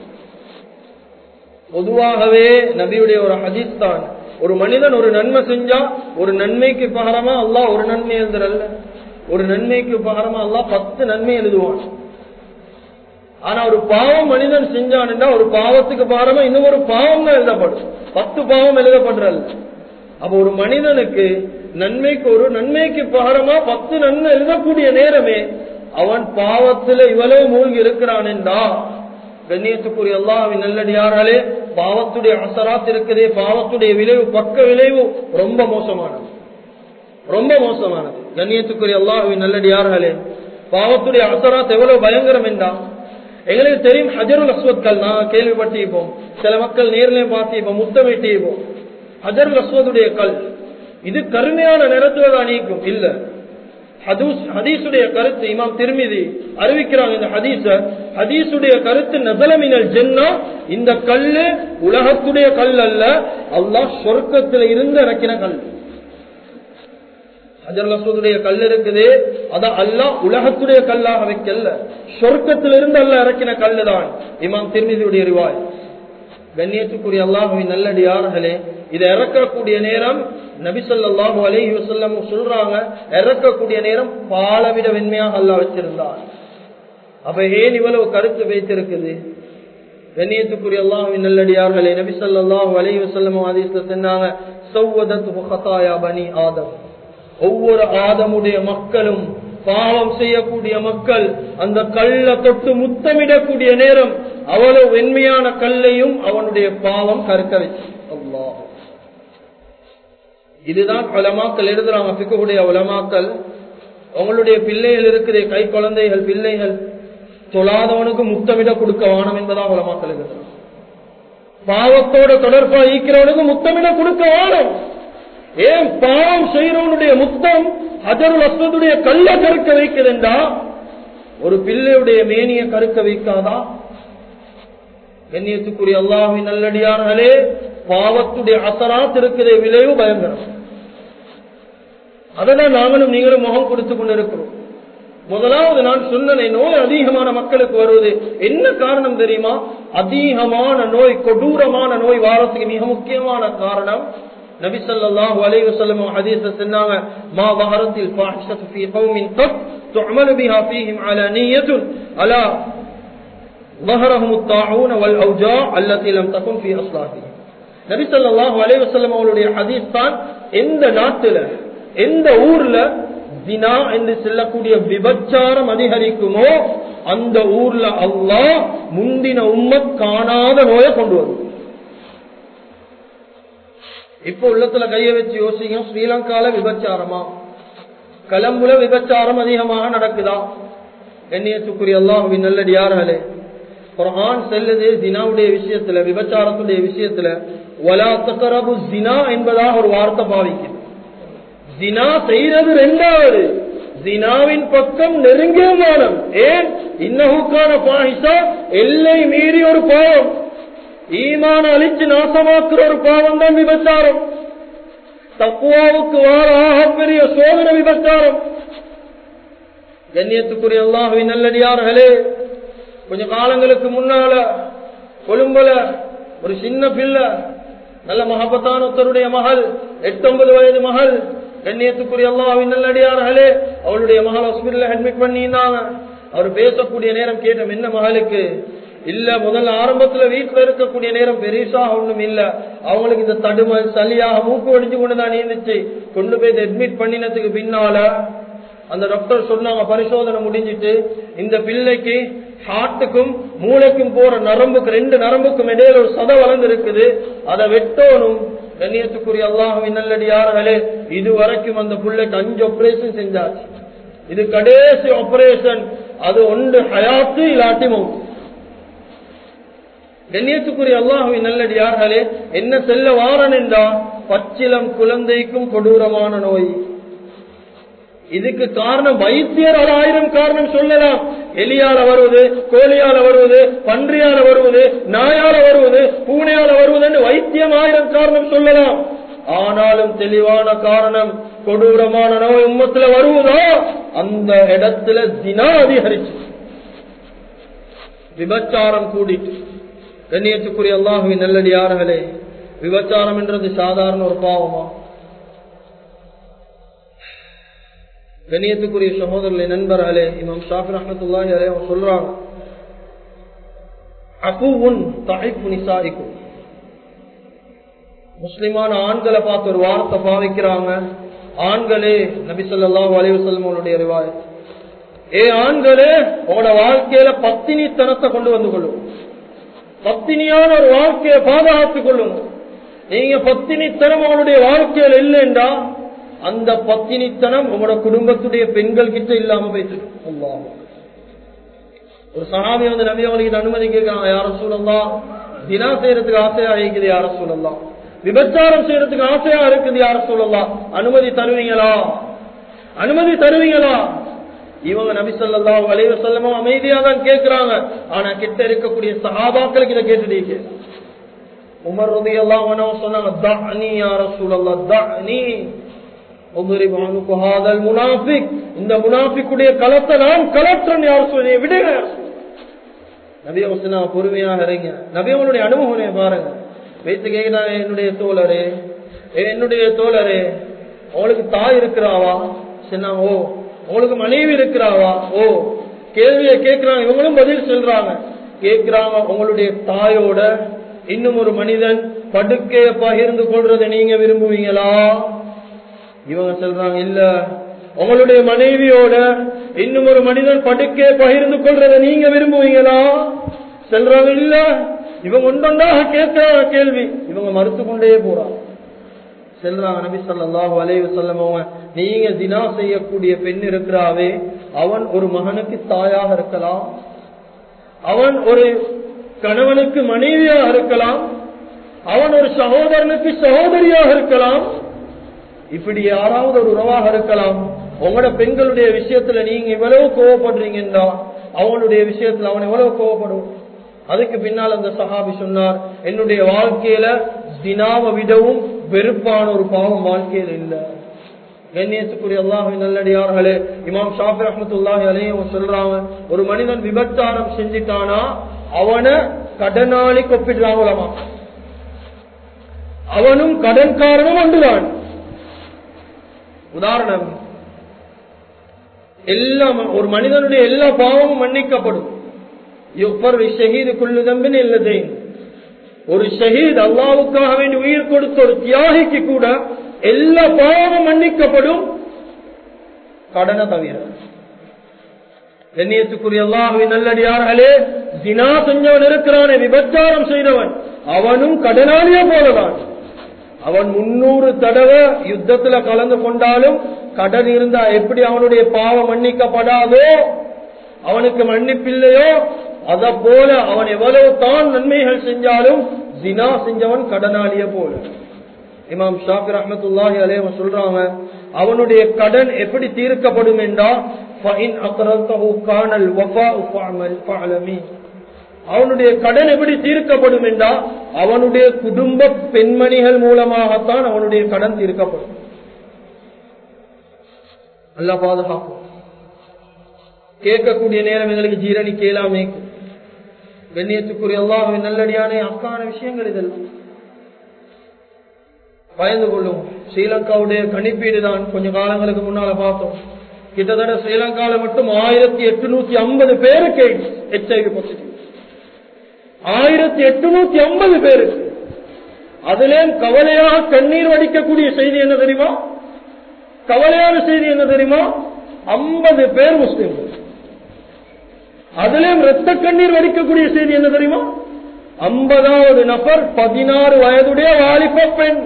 பொதுவாகவே நபியுடைய ஒரு ஹதீஸ் தான் ஒரு மனிதன் ஒரு நன்மை செஞ்சா ஒரு நன்மைக்கு பகரமா அல்லா ஒரு நன்மை எழுதுறல்ல ஒரு நன்மைக்கு பகரமா அல்லா பத்து நன்மை எழுதுவான் ஆனா ஒரு பாவம் மனிதன் செஞ்சான்டா ஒரு பாவத்துக்கு பாரமா இன்னும் ஒரு பாவம் தான் எழுதப்படும் பத்து பாவம் எழுதப்படுறல்ல அப்ப ஒரு மனிதனுக்கு நன்மைக்கு ஒரு நன்மைக்கு பாரமா பத்து நன்மை எழுதக்கூடிய நேரமே அவன் பாவத்துல இவ்வளவு மூழ்கி இருக்கிறான் என்றா கண்ணியத்துக்குரிய அல்லாவின் நல்லடியாராலே பாவத்துடைய அசராத் இருக்குதே பாவத்துடைய விளைவு பக்க விளைவு ரொம்ப மோசமானது ரொம்ப மோசமானது கண்ணியத்துக்குரிய அல்லாஹுவின் நல்லடியார்களே பாவத்துடைய அசராத் எவ்வளவு பயங்கரம் என்றா எங்களுக்கு தெரியும் ஹஜருல் அஸ்வத்கள் நான் கேள்விப்பட்டிருப்போம் சில மக்கள் நேரிலையும் பார்த்திருப்போம் முத்தமிட்டிருப்போம் ஹஜருல் அஸ்வதுடைய கல் இது கருமையான நிறத்துல தான் நீக்கும் இல்ல ஹதீசுடைய கருத்து இமாம் திருமிதி அறிவிக்கிறாங்க இந்த ஹதீச ஹதீசுடைய கருத்து நசலமினல் ஜென்னா இந்த கல்லு உலகத்துடைய கல் அல்ல அல்லாஹ் சொர்க்கத்தில் இருந்து இறக்கின கல் ஹஜர் அஸ்வதுடைய கல் இருக்குது அதான் அல்லாஹ் உலகத்துடைய கல்லாக வைக்கல சொர்க்கத்திலிருந்து அல்ல இறக்கின கல்லு தான் இமாம் திருமிதியுடைய ரிவாய் கண்ணியத்துக்குரிய அல்லாஹுவின் நல்லடியார்களே இதை இறக்கக்கூடிய நேரம் நபிசல்லாஹு அலஹி வசல்லம் சொல்றாங்க இறக்கக்கூடிய நேரம் பாலவிட வெண்மையாக அல்லா வச்சிருந்தார் அப்ப ஏன் இவ்வளவு கருத்து வைத்திருக்குது கண்ணியத்துக்குரிய அல்லாஹுவின் நல்லடியார்களே நபிசல்லாஹு அலஹி வசல்லம் ஆதீஸ்ல சொன்னாங்க பனி ஆதம் ஒவ்வொரு ஆதமுடைய மக்களும் பாவம் செய்யக்கூடிய மக்கள் அந்த கல்ல தொட்டு முத்தமிடக்கூடிய நேரம் அவ்வளவு வெண்மையான கல்லையும் அவனுடைய பாவம் கருக்க வச்சு அல்லாஹ் இதுதான் உலமாக்கள் எழுதுறாங்க பிக்கக்கூடிய உலமாக்கள் உங்களுடைய பிள்ளைகள் இருக்குது கை குழந்தைகள் பிள்ளைகள் தொழாதவனுக்கு முத்தமிட கொடுக்க வானம் என்பதாக உலமாக்கள் எழுதுறாங்க பாவத்தோட தொடர்பா ஈக்கிறவனுக்கு முத்தமிட கொடுக்க வானம் ஏன் பாவம் செய்யறவனுடைய முத்தம் அதருள் அஸ்வதுடைய கல்ல கருக்க வைக்கிறதா ஒரு பிள்ளையுடைய மேனிய கருக்க வைக்காதா கண்ணியத்துக்குரிய அல்லாஹின் நல்லடியார்களே பாவத்துடைய அசராத் இருக்கிற விளைவு பயங்கரம் அதனால் நாங்களும் நீங்களும் முகம் கொடுத்து கொண்டிருக்கிறோம் முதலாவது நான் சொன்ன நோய் அதிகமான மக்களுக்கு வருவது என்ன காரணம் தெரியுமா அதிகமான நோய் கொடூரமான நோய் வாரத்துக்கு மிக முக்கியமான காரணம் நபி ஸல்லல்லாஹு அலைஹி வஸல்லம் ஹதீஸ் சொன்னாங்க மா வஹரத்தில் ஃபாஹிஷத்து ஃபீ கௌமின் கத் துஅமலு பிஹா ஃபீஹிம் அலானியத்துன் அலா ظهرهم الطاعون والاوجاع التي لم تكن في اصلاحهم நபி ஸல்லல்லாஹு அலைஹி வஸல்லம் அவருடைய ஹதீஸ் தான் எந்த நாட்டுல எந்த ஊர்ல தினா என்று சொல்லக்கூடிய விபச்சாரம் அதிகரிக்குமோ அந்த ஊர்ல அல்லாஹ் முந்தின உம்மத் காணாத நோயை கொண்டு வரும் இப்ப உள்ளத்துல கைய வச்சு யோசிங்க ஸ்ரீலங்கால விபச்சாரமா கலம்புல விபச்சாரம் அதிகமாக நடக்குதா எண்ணியத்துக்குரிய அல்லாஹுவின் நல்லடியார்களே குரான் செல்லுது ஜினாவுடைய விஷயத்துல விபச்சாரத்துடைய விஷயத்துல வலா தக்கரபு ஜினா என்பதாக ஒரு வார்த்தை பாவிக்குது ஜினா செய்யறது ரெண்டாவது ஜினாவின் பக்கம் நெருங்கிய மானம் ஏன் இன்னகுக்கான பாகிசா எல்லை மீறி ஒரு பாவம் ஈமான அழிச்சு நாசமாக்குற ஒரு பாவம் தான் விபச்சாரம் தக்குவாவுக்கு வார ஆகப்பெரிய சோதனை விபச்சாரம் கண்ணியத்துக்குரிய அல்லாஹுவின் நல்லடியார்களே கொஞ்ச காலங்களுக்கு முன்னால கொழும்புல ஒரு சின்ன பிள்ளை நல்ல மகபத்தான ஒருத்தருடைய மகள் எட்டொன்பது வயது மகள் கண்ணியத்துக்குரிய அல்லாவின் நல்லடியார்களே அவளுடைய மகள் ஹாஸ்பிட்டல் அட்மிட் பண்ணியிருந்தாங்க அவர் பேசக்கூடிய நேரம் கேட்டோம் என்ன மகளுக்கு இல்ல முதல்ல ஆரம்பத்துல வீட்டுல இருக்கக்கூடிய நேரம் பெருசா ஒண்ணும் இல்ல அவங்களுக்கு இந்த தடுமல் சளியாக மூக்கு ஒடிஞ்சு கொண்டுதான் இருந்துச்சு கொண்டு போய் அட்மிட் பண்ணினதுக்கு பின்னால அந்த டாக்டர் சொன்னாங்க பரிசோதனை முடிஞ்சிட்டு இந்த பிள்ளைக்கு ஹார்ட்டுக்கும் மூளைக்கும் போற நரம்புக்கு ரெண்டு நரம்புக்கும் இடையில ஒரு சத வளர்ந்து இருக்குது அதை வெட்டோனும் கண்ணியத்துக்குரிய அல்லாஹுவின் நல்லடியார்களே இது வரைக்கும் அந்த பிள்ளைக்கு அஞ்சு ஆபரேஷன் செஞ்சாச்சு இது கடைசி ஆபரேஷன் அது ஒன்று ஹயாத்து இல்லாட்டி மவுத்து கண்ணியத்துக்குரிய அல்லாஹுவின் நல்லடியார்களே என்ன செல்ல வாரன் என்றா பச்சிலம் குழந்தைக்கும் கொடூரமான நோய் இதுக்கு காரணம் வைத்தியர் ஆயிரம் காரணம் சொல்லலாம் எலியால வருவது கோழியால வருவது பன்றியால வருவது நாயால வருவது பூனையால வருவது வைத்தியம் ஆயிரம் காரணம் சொல்லலாம் ஆனாலும் தெளிவான காரணம் கொடூரமான நோய் உம்மத்துல வருவதோ அந்த இடத்துல தினா அதிகரிச்சு விபச்சாரம் கூடிட்டு கண்ணியத்துக்குரிய அல்லாஹுவின் நல்லடியார்களே விபச்சாரம் என்றது சாதாரண ஒரு பாவமா கண்ணியத்துக்குரிய சகோதரர்களே நண்பர்களே இமாம் ஷாஃபி ரஹமத்துல்லாஹி அலைஹி அவங்க சொல்றாங்க அகுவுன் தகைப்பு நிசாரிக்கும் முஸ்லிமான ஆண்களை பார்த்து ஒரு வார்த்தை பாவிக்கிறாங்க ஆண்களே நபி சொல்லாஹு அலைவசல்லம் அவருடைய அறிவாய் ஏ ஆண்களே உங்களோட வாழ்க்கையில பத்தினித்தனத்தை கொண்டு வந்து கொள்ளும் பத்தினியான ஒரு வாழ்க்கையை பாதுகாத்துக் கொள்ளும் நீங்க பத்தினித்தனம் அவனுடைய வாழ்க்கையில் இல்லைண்டா அந்த பத்தினித்தனம் உங்களோட குடும்பத்துடைய பெண்கள் கிட்ட இல்லாம போயிட்டு ஒரு சகாமி வந்து நபி அவங்களுக்கு அனுமதி கேட்கிறாங்க யார சூழல்லாம் தினா செய்யறதுக்கு ஆசையா இருக்குது யார சூழல்லாம் விபச்சாரம் செய்யறதுக்கு ஆசையா இருக்குது யார சூழல்லாம் அனுமதி தருவீங்களா அனுமதி தருவீங்களா இவங்க நபி சொல்லா வளைவு செல்லமோ அமைதியா தான் கேட்கிறாங்க ஆனா கிட்ட இருக்கக்கூடிய சகாபாக்களுக்கு இதை கேட்டுட்டீங்க உமர் ரதி எல்லாம் சொன்னாங்க தஅனி யா ரசூலல்லாஹ் தஅனி உமரிப் அனுகு ஹாதல் முனாஃபிக் இந்த முனாஃபிக்குடைய களத்தை நான் கலற்றன் யார் சொல்லி விடுங்க நபி அவசனா பொறுமையாக இருங்க நபி அவனுடைய அனுபவம் பாருங்க வைத்து கேட்கிறாங்க என்னுடைய தோழரே என்னுடைய தோழரே உங்களுக்கு தாய் இருக்கிறாவா சொன்னாங்க ஓ உங்களுக்கு மனைவி இருக்கிறாவா ஓ கேள்வியை கேட்கிறாங்க இவங்களும் பதில் சொல்றாங்க கேட்கிறாங்க உங்களுடைய தாயோட இன்னும் ஒரு மனிதன் படுக்கைய பகிர்ந்து கொள்றதை நீங்க விரும்புவீங்களா இவங்க சொல்றாங்க இல்ல உங்களுடைய மனைவியோட இன்னும் ஒரு மனிதன் படுக்கைய பகிர்ந்து கொள்றதை நீங்க விரும்புவீங்களா சொல்றாங்க இல்ல இவங்க ஒன்றொன்றாக கேட்கிறாங்க கேள்வி இவங்க மறுத்து கொண்டே போறாங்க செல்றாங்க நபி சொல்லாஹு அலைவு செல்லமவங்க நீங்க தினா செய்யக்கூடிய பெண் இருக்கிறாவே அவன் ஒரு மகனுக்கு தாயாக இருக்கலாம் அவன் ஒரு கணவனுக்கு மனைவியாக இருக்கலாம் அவன் ஒரு சகோதரனுக்கு சகோதரியாக இருக்கலாம் இப்படி யாராவது ஒரு உறவாக இருக்கலாம் உங்களோட பெண்களுடைய விஷயத்துல நீங்க இவ்வளவு கோவப்படுறீங்கன்னா அவனுடைய விஷயத்துல அவன் எவ்வளவு கோவப்படும் அதுக்கு பின்னால் அந்த சஹாபி சொன்னார் என்னுடைய வாழ்க்கையில தினாவை விடவும் வெறுப்பான ஒரு பாவம் வாழ்க்கையில் இல்ல கண்ணியத்துக்குரிய அல்லாஹி நல்லடியார்களே இமாம் ஷாஃபி ரஹமத்துல்லாஹி அலையும் சொல்றாங்க ஒரு மனிதன் விபச்சாரம் செஞ்சிட்டானா அவனை கடனாளி கொப்பிடுறாங்களாமா அவனும் கடன்காரனும் ஒன்றுதான் உதாரணம் எல்லாம் ஒரு மனிதனுடைய எல்லா பாவமும் மன்னிக்கப்படும் ஷஹீது குள்ளு தம்பின் இல்லதை ஒரு ஷஹீத் அல்லாவுக்காக வேண்டி உயிர் கொடுத்த ஒரு தியாகிக்கு கூட எல்லா பாவமும் மன்னிக்கப்படும் கடனை தவிர கண்ணியத்துக்குரிய அல்லாஹுவின் நல்லடியார்களே தினா செஞ்சவன் இருக்கிறானே விபச்சாரம் செய்தவன் அவனும் கடனாளியே போலதான் அவன் முன்னூறு தடவை யுத்தத்துல கலந்து கொண்டாலும் கடன் இருந்தா எப்படி அவனுடைய பாவம் மன்னிக்கப்படாதோ அவனுக்கு மன்னிப்பில்லையோ அத போல அவன் எவ்வளவு தான் நன்மைகள் செஞ்சாலும் தினா செஞ்சவன் கடனாளிய போல இமாம் ஷாஃபி ரஹமத்துல்லாஹி அலைய சொல்றாங்க அவனுடைய கடன் எப்படி தீர்க்கப்படும் என்றா அவனுடைய கடன் எப்படி தீர்க்கப்படும் என்றா அவனுடைய குடும்ப பெண்மணிகள் மூலமாகத்தான் அவனுடைய கடன் தீர்க்கப்படும் நல்லா பாதுகாக்கும் கேட்கக்கூடிய நேரம் எங்களுக்கு ஜீரணி கேளாமே கண்ணியத்துக்குரிய அல்லாஹின் நல்லடியான அக்கான விஷயங்கள் இதெல்லாம் பயந்து கொள்ளும் ஸ்ரீலங்காவுடைய கணிப்பீடு தான் கொஞ்ச காலங்களுக்கு முன்னால பார்த்தோம் கிட்டத்தட்ட ஸ்ரீலங்கால மட்டும் ஆயிரத்தி எட்டுநூத்தி ஐம்பது பேருக்கு ஹெச்ஐவி பாசிட்டிவ் ஆயிரத்தி எட்டுநூத்தி ஐம்பது பேருக்கு அதிலே கவலையாக கண்ணீர் வடிக்கக்கூடிய செய்தி என்ன தெரியுமா கவலையான செய்தி என்ன தெரியுமா ஐம்பது பேர் முஸ்லிம்கள் அதிலும் ரத்த கண்ணீர் வடிக்கக்கூடிய செய்தி என்ன தெரியுமா ஐம்பதாவது நபர் பதினாறு வயதுடைய வாலிப பெண்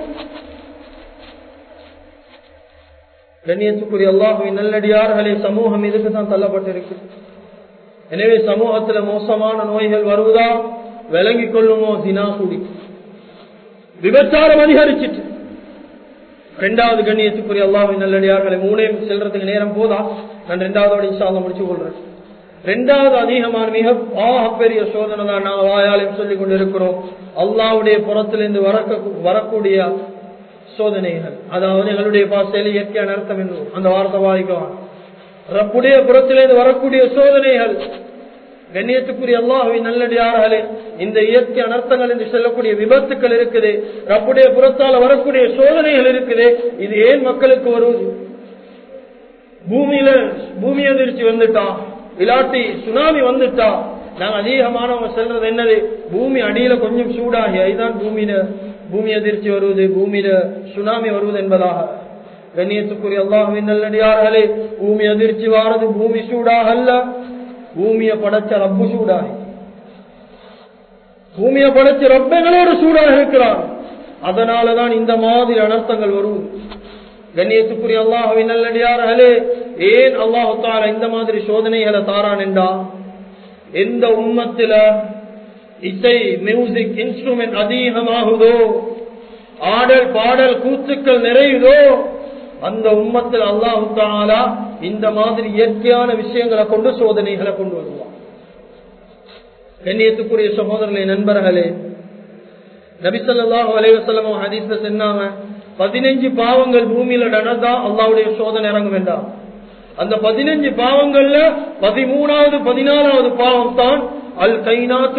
கண்ணியத்துக்குரிய அல்லாஹுவின் நல்லடியார்களே சமூகம் இதுக்கு தான் தள்ளப்பட்டிருக்கு எனவே சமூகத்துல மோசமான நோய்கள் வருவதா விளங்கிக் கொள்ளுமோ தினா கூடி விபச்சாரம் அதிகரிச்சிட்டு ரெண்டாவது கண்ணியத்துக்குரிய அல்லாஹின் நல்லடியார்களை மூணே செல்றதுக்கு நேரம் போதா நான் ரெண்டாவது இன்ஷால்ல முடிச்சு கொள்றேன் ரெண்டாவது அதிகமான மிக பெரிய சோதனை தான் நாங்கள் வாயாலையும் சொல்லிக் கொண்டிருக்கிறோம் அல்லாவுடைய புறத்திலிருந்து வரக்கூடிய சோதனைகள் அதாவது எங்களுடைய பாசையில் இயற்கையான அர்த்தம் என்று அந்த வார்த்தை வாய்க்கலாம் ரப்புடைய புறத்திலிருந்து வரக்கூடிய சோதனைகள் கண்ணியத்துக்குரிய அல்லாஹுவின் நல்லடியார்களே இந்த இயற்கை அனர்த்தங்கள் என்று சொல்லக்கூடிய விபத்துக்கள் இருக்குது ரப்புடைய புறத்தால் வரக்கூடிய சோதனைகள் இருக்குது இது ஏன் மக்களுக்கு வருவது பூமியில பூமி அதிர்ச்சி வந்துட்டா இல்லாட்டி சுனாமி வந்துட்டா நாங்க அதிகமானவங்க சொல்றது என்னது பூமி அடியில கொஞ்சம் சூடாகி அதுதான் பூமியில பூமி அதிர்ச்சி வருவது பூமியில சுனாமி வருவது என்பதாக கண்ணியத்துக்குரிய அல்லாஹுவின் நல்லடியார்களே பூமி அதிர்ச்சி வாரது பூமி சூடாக அல்ல பூமிய படைச்ச ரப்பு சூடாகி பூமிய படைச்ச ரப்பங்களோடு சூடாக இருக்கிறான் அதனாலதான் இந்த மாதிரி அனர்த்தங்கள் வரும் கண்ணியத்துக்குரிய அல்லாஹுவின் நல்லடியார்களே ஏன் அல்லாஹு தாலா இந்த மாதிரி சோதனைகளை தாரான் என்றா எந்த உம்மத்தில இசை மியூசிக் இன்ஸ்ட்ருமெண்ட் அதிகமாகுதோ ஆடல் பாடல் கூத்துக்கள் நிறையுதோ அந்த உம்மத்தில் அல்லாஹு தாலா இந்த மாதிரி இயற்கையான விஷயங்களை கொண்டு சோதனைகளை கொண்டு வருவான் கண்ணியத்துக்குரிய சகோதரர்களே நண்பர்களே நபிசல்லாஹு அலைவசல்லம் ஹதீஸ்ல சொன்னாங்க பதினஞ்சு பாவங்கள் பூமியில நடந்தா அல்லாவுடைய சோதனை இறங்க வேண்டாம் அந்த பதினஞ்சு பாவங்கள்ல பதிமூணாவது பதினாலாவது பாவம் தான் அல் கைநாத்து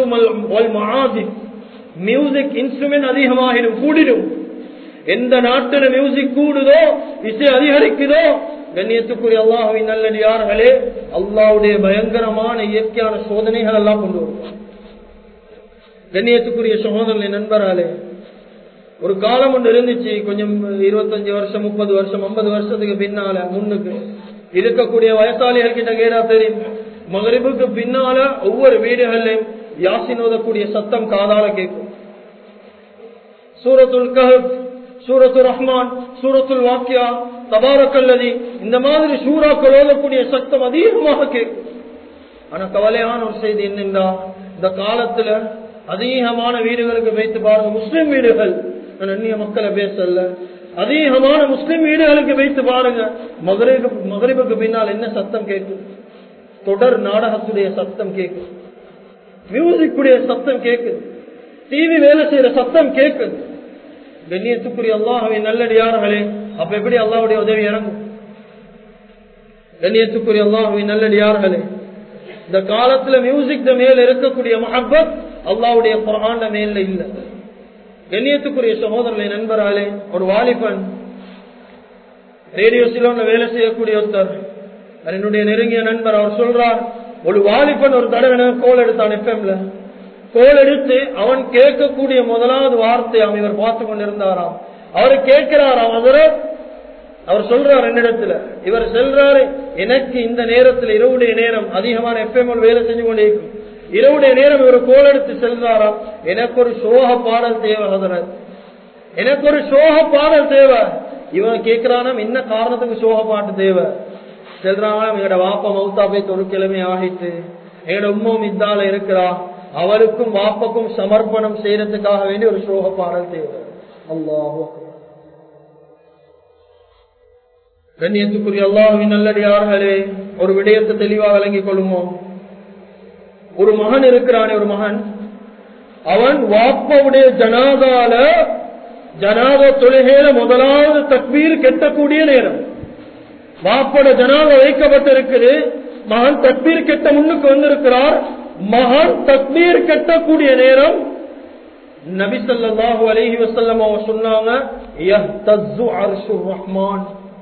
மியூசிக் இன்ஸ்ட்ருமெண்ட் அதிகமாகிடும் கூடிடும் எந்த நாட்டுல மியூசிக் கூடுதோ இசை அதிகரிக்குதோ கண்ணியத்துக்குரிய அல்லாஹுவின் நல்லடியார்களே அல்லாவுடைய பயங்கரமான இயற்கையான சோதனைகள் எல்லாம் கொண்டு வருவார் கண்ணியத்துக்குரிய சகோதரனை நண்பராலே ஒரு காலம் ஒன்று இருந்துச்சு கொஞ்சம் இருபத்தஞ்சு வருஷம் முப்பது வருஷம் ஐம்பது வருஷத்துக்கு பின்னால முன்னுக்கு இருக்கக்கூடிய வயசாளிகள் கிட்ட கேடா தெரியும் மகரிபுக்கு பின்னால ஒவ்வொரு வீடுகள்லையும் யாசின் ஓதக்கூடிய சத்தம் காதால கேட்கும் சூரத்துல் கஹப் சூரத்துல் ரஹ்மான் சூரத்துல் வாக்கியா தபாரக்கல்லதி இந்த மாதிரி சூறாக்கள் ஓதக்கூடிய சத்தம் அதிகமாக கேட்கும் ஆனா கவலையான ஒரு செய்தி என்னென்றா இந்த காலத்துல அதிகமான வீடுகளுக்கு வைத்து பாருங்க முஸ்லிம் வீடுகள் நான் அந்நிய மக்களை பேசல அதிகமான முஸ்லிம் வீடுகளுக்கு வைத்து பாருங்க மகரிபு மகரிபுக்கு பின்னால் என்ன சத்தம் கேட்கும் தொடர் நாடகத்துடைய சத்தம் கேட்கும் மியூசிக் உடைய சத்தம் கேட்குது டிவி வேலை செய்யற சத்தம் கேட்குது கண்ணியத்துக்குரிய அல்லாஹுவின் நல்லடியார்களே அப்ப எப்படி அல்லாவுடைய உதவி இறங்கும் கண்ணியத்துக்குரிய அல்லாஹுவின் நல்லடியார்களே இந்த காலத்துல மியூசிக் மேல இருக்கக்கூடிய மஹப்பத் அல்லாவுடைய குரான் மேல இல்ல கண்ணியத்துக்குரிய சகோதரர்களை நண்பராலே ஒரு வாலிபன் ரேடியோ சிலோன்ல வேலை செய்யக்கூடிய ஒருத்தர் என்னுடைய நெருங்கிய நண்பர் அவர் சொல்றார் ஒரு வாலிபன் ஒரு தடவை கோல் எடுத்தான் எஃப்எம்ல கோல் எடுத்து அவன் கேட்கக்கூடிய முதலாவது வார்த்தை அவன் இவர் பார்த்து கொண்டிருந்தாராம் அவரை கேட்கிறாராம் அவர் அவர் சொல்றார் என்னிடத்துல இவர் செல்றாரு எனக்கு இந்த நேரத்தில் இரவுடைய நேரம் அதிகமான எஃப்எம் வேலை செஞ்சு கொண்டே இருக்கும் இரவுடைய நேரம் இவர் கோல் எடுத்து செல்றாராம் எனக்கு ஒரு சோக பாடல் தேவை ஹதரத் எனக்கு ஒரு சோக பாடல் தேவை இவன் கேட்கிறானாம் என்ன காரணத்துக்கு சோக பாட்டு தேவை செல்றாங்க எங்களோட வாப்பா மௌத்தா போய் தொழுக்கிழமை ஆகிட்டு எங்களோட உம்மும் இத்தால இருக்கிறா அவருக்கும் வாப்பக்கும் சமர்ப்பணம் செய்யறதுக்காக வேண்டி ஒரு சோக பாடல் தேவை அல்லாஹோ கண்ணியத்துக்குரிய அல்லாஹுவின் நல்லடியார்களே ஒரு விடயத்தை தெளிவாக விளங்கிக் கொள்ளுமோ ஒரு மகன் இருக்கிறானே ஒரு மகன் அவன் வாப்பாவுடைய ஜனாதால ஜனாத தொழுகையில முதலாவது தக்பீர் கெட்டக்கூடிய நேரம் வாப்போட ஜனாத வைக்கப்பட்டிருக்குது மகன் தக்பீர் கெட்ட முன்னுக்கு வந்திருக்கிறார் மகன் தக்பீர் கெட்டக்கூடிய நேரம் நபி ஸல்லல்லாஹு அலைஹி வஸல்லம் அவங்க சொன்னாங்க யஹ்தஸ்ஸு அர்ஷுர் ரஹ்மான்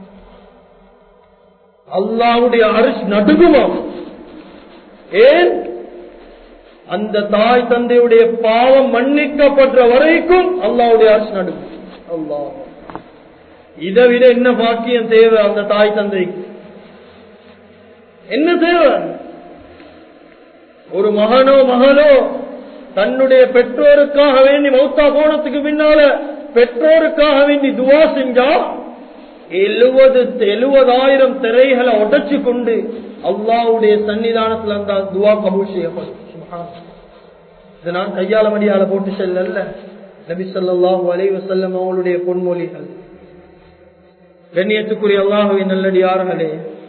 அல்லாஹ்வுடைய அரிஷ் நடுங்குமாம் ஏன் அந்த தாய் தந்தையுடைய பாவம் மன்னிக்கப்படுற வரைக்கும் அல்லாஹ்வுடைய அரிஷ் நடுங்கும் அல்லாஹ் இதை விட என்ன பாக்கியம் தேவை அந்த தாய் தந்தைக்கு என்ன தேவை ஒரு மகனோ மகளோ தன்னுடைய பெற்றோருக்காக வேண்டி மௌத்தா போனதுக்கு பின்னால பெற்றோருக்காக வேண்டி துவா செஞ்சா எழுபது எழுபதாயிரம் திரைகளை உடைச்சு கொண்டு அல்லாவுடைய சன்னிதானத்துல அந்த துவா கபூல் செய்யப்படும் இது நான் கையால மடியால போட்டு செல்லல்ல நபி சொல்லாஹு அலைவ செல்லம் அவங்களுடைய பொன்மொழிகள் கண்ணியத்துக்குரிய அல்லாஹுவின் நல்லடியார்களே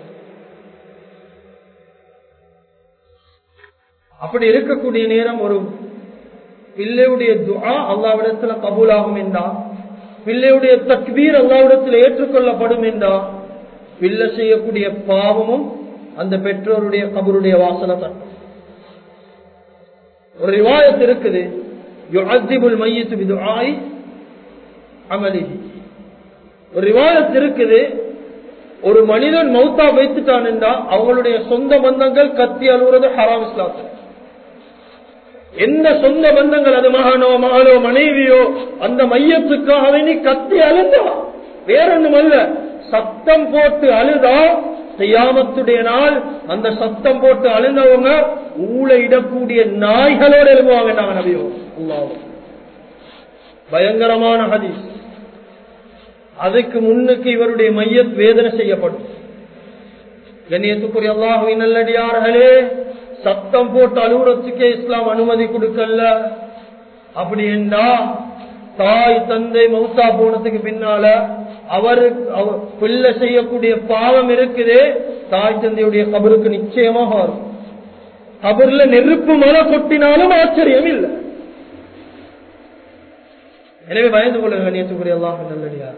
அப்படி இருக்கக்கூடிய நேரம் ஒரு பிள்ளையுடைய துஆ அல்லாவிடத்துல கபூலாகும் என்றா பிள்ளையுடைய தக்பீர் அல்லாவிடத்தில் ஏற்றுக்கொள்ளப்படும் என்றா பிள்ளை செய்யக்கூடிய பாவமும் அந்த பெற்றோருடைய கபருடைய வாசனை தான் ஒரு ரிவாயத்து இருக்குது யுஅத்திபுல் மையத்து பிதுஆய் அமலிஹி ஒரு ரிவாயத்து இருக்குது ஒரு மனிதன் மௌத்தா வைத்துட்டான் என்றா அவங்களுடைய சொந்த பந்தங்கள் கத்தி அழுகுறது ஹராம் இஸ்லாத்தில் எந்த சொந்த பந்தங்கள் அது மகனோ மகளோ மனைவியோ அந்த மையத்துக்காக வேண்டி கத்தி அழுந்தா வேறொன்னும் அல்ல சத்தம் போட்டு அழுதா செய்யாமத்துடைய நாள் அந்த சத்தம் போட்டு அழுந்தவங்க ஊழ இடக்கூடிய நாய்களோடு எழுதுவாங்க நாங்க நபியோ பயங்கரமான ஹதீஸ் அதுக்கு முன்னுக்கு இவருடைய மையத் வேதனை செய்யப்படும் கண்ணியத்துக்குரிய அல்லாஹுவின் நல்லடியார்களே சத்தம் போட்டு அலுவலத்துக்கே இஸ்லாம் அனுமதி கொடுக்கல அப்படி என்றா தாய் தந்தை மௌத்தா போனதுக்கு பின்னால அவருக்கு அவ- பிள்ளை செய்யக்கூடிய பாவம் இருக்குதே தாய் தந்தையுடைய கபருக்கு நிச்சயமாக வரும் கபர்ல நெருப்பு மலை கொட்டினாலும் ஆச்சரியம் இல்லை எனவே பயந்து கொள்ளுங்க கண்ணியத்துக்குரிய அல்லாஹ் நல்லடியார்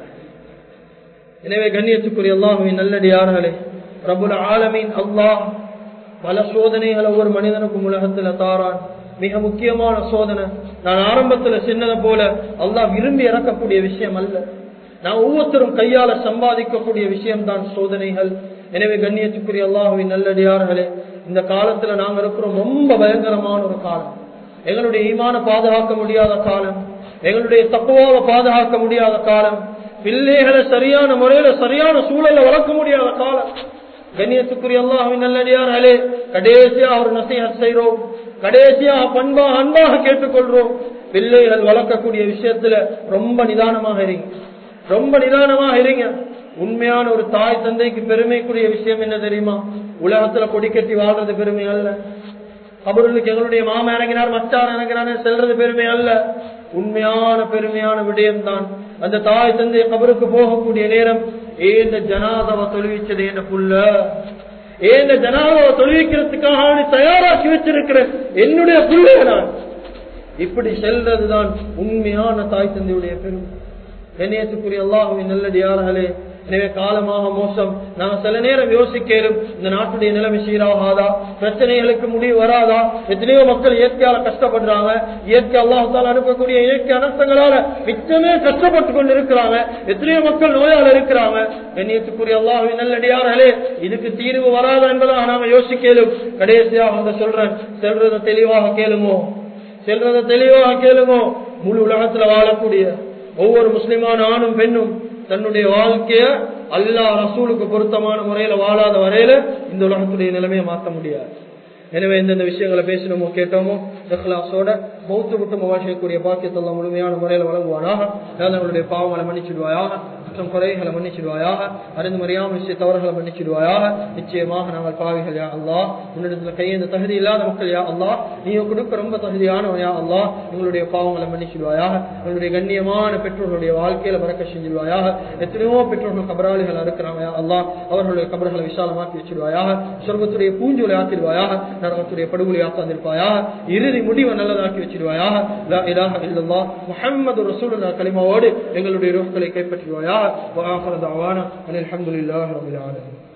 எனவே கண்ணியத்துக்குரிய அல்லாஹுவின் நல்லடியார்களே ரபுல் ஆலமீன் அல்லாஹ் பல சோதனைகளை ஒவ்வொரு மனிதனுக்கும் உலகத்துல தாரான் மிக முக்கியமான சோதனை நான் ஆரம்பத்துல சின்னதை போல அல்லாஹ் விரும்பி இறக்கக்கூடிய விஷயம் அல்ல நான் ஒவ்வொருத்தரும் கையால சம்பாதிக்கக்கூடிய விஷயம்தான் சோதனைகள் எனவே கண்ணியத்துக்குரிய அல்லாஹுவின் நல்லடியார்களே இந்த காலத்துல நாங்க இருக்கிறோம் ரொம்ப பயங்கரமான ஒரு காலம் எங்களுடைய ஈமான பாதுகாக்க முடியாத காலம் எங்களுடைய தப்புவாவை பாதுகாக்க முடியாத காலம் பிள்ளைகளை சரியான முறையில சரியான சூழல்ல வளர்க்க முடியாத காலம் கண்ணியத்துக்குரிய அல்லாஹின் நல்லடியார்களே கடைசியா ஒரு நசீகத் செய்றோம் கடைசியா பண்பாக அன்பாக கேட்டுக்கொள்றோம் பிள்ளைகள் வளர்க்கக்கூடிய விஷயத்துல ரொம்ப நிதானமாக இருங்க ரொம்ப நிதானமாக இருங்க உண்மையான ஒரு தாய் தந்தைக்கு பெருமைக்குரிய விஷயம் என்ன தெரியுமா உலகத்துல கொடி கட்டி வாழ்றது பெருமை அல்ல கபருக்கு எங்களுடைய மாமா இறங்கினார் மச்சான் இறங்கினார் செல்றது பெருமை அல்ல உண்மையான பெருமையான விடயம் தான் அந்த தாய் தந்தை கபருக்கு போகக்கூடிய நேரம் ஏந்த ஜனாதவ தொழுவிச்சது என்ற புள்ள ஏந்த ஜனாதவ தொழுவிக்கிறதுக்காக அவனை தயாராக்கி வச்சிருக்கிற என்னுடைய புள்ளைய நான் இப்படி செல்றதுதான் உண்மையான தாய் தந்தையுடைய பெருமை கண்ணியத்துக்குரிய அல்லாஹுவின் நல்லடியார்களே எனவே காலமாக மோசம் நாங்க சில நேரம் யோசிக்கிறோம் இந்த நாட்டுடைய நிலைமை சீராகாதா பிரச்சனைகளுக்கு முடிவு வராதா எத்தனையோ மக்கள் இயற்கையால கஷ்டப்படுறாங்க இயற்கை அல்லாஹால அனுப்பக்கூடிய இயற்கை அனர்த்தங்களால மிச்சமே கஷ்டப்பட்டு கொண்டு இருக்கிறாங்க எத்தனையோ மக்கள் நோயால இருக்கிறாங்க கண்ணியத்துக்குரிய அல்லாஹுவின் நல்லடியார்களே இதுக்கு தீர்வு வராதா என்பதாக நாங்க யோசிக்கலும் கடைசியாக வந்து சொல்றேன் செல்றதை தெளிவாக கேளுமோ செல்றதை தெளிவாக கேளுமோ முழு உலகத்துல வாழக்கூடிய ஒவ்வொரு முஸ்லிமான ஆணும் பெண்ணும் தன்னுடைய வாழ்க்கைய அல்லாஹ் ரசூலுக்கு பொருத்தமான முறையில வாழாத வரையில இந்த உலகத்துடைய நிலைமையை மாற்ற முடியாது எனவே எந்தெந்த விஷயங்களை பேசணுமோ கேட்டோமோ இஹ்லாஸோட மௌத்து விட்டு வாழ்க்கைக்கூடிய பாக்கியத்தெல்லாம் முழுமையான முறையில வழங்குவானாக வேதங்களுடைய பாவங்களை மன்னிச்சிடுவாயாக குற்றம் குறைகளை மன்னிச்சிடுவாயாக அறிந்து மறியாமல் விஷய தவறுகளை மன்னிச்சிடுவாயாக நிச்சயமாக நாங்கள் பாவிகள் யா அல்லா உன்னிடத்துல கையெழுந்த தகுதி இல்லாத மக்கள் யா அல்லா நீ கொடுக்க ரொம்ப தகுதியானவன் யா அல்லா எங்களுடைய பாவங்களை மன்னிச்சிடுவாயாக எங்களுடைய கண்ணியமான பெற்றோர்களுடைய வாழ்க்கையில பறக்க செஞ்சிடுவாயாக எத்தனையோ பெற்றோர்கள் கபராளிகள் இருக்கிறாங்க யா அல்லா அவர்களுடைய கபர்களை விசாலமாக்கி வச்சிருவாயாக சொர்க்கத்துடைய பூஞ்சோலை ஆக்கிடுவாயாக நரகத்துடைய படுகொலை ஆக்காந்திருப்பாயாக இறுதி முடிவை நல்லதாக்கி வச்சிருவாயாக லா இலாஹ இல்லல்லாஹ் முஹம்மது ரசூலுல்லாஹ் கலிமாவோடு எங்களுடைய ரூஹ்களை கைப்பற்றுவாயாக வஆஹிரு தஅவானா அனில் ஹம்துலில்லாஹி ரப்பில் ஆலமீன்